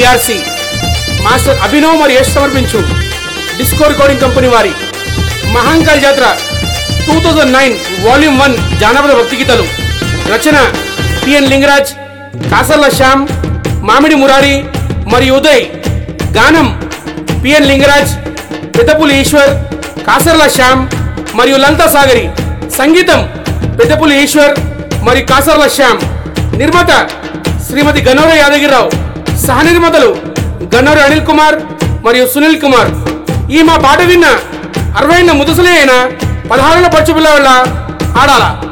ARC master Abhinav మరియు యశ్ సమర్పించు disco recording company వారి మహాంకాల్ జాతర two thousand nine volume one జానపద భక్తి గీతాలు రచన పిఎన్ లింగరాజ్ కాసర్ల శ్యామ్ మామిడి మురారి మరియు ఉదయ్ గానం పిఎన్ లింగరాజ్ పెద్దపులి ఈశ్వర్ కాసర్ల శ్యామ్ మరియు లలితా సాగరి సంగీతం పెద్దపులి ఈశ్వర్ మరియు కాసర్ల శ్యామ్ నిర్మాత శ్రీమతి గన్నవర యాదగిరిరావు సహ నిర్మాతలు గన్నవర అనిల్ కుమార్ మరియు సునీల్ కుమార్ ఈ మా పాట విన్న అరవై ముదుసలే అయిన పదహారుల పచ్చుపిల్ల వల్ల ఆడాల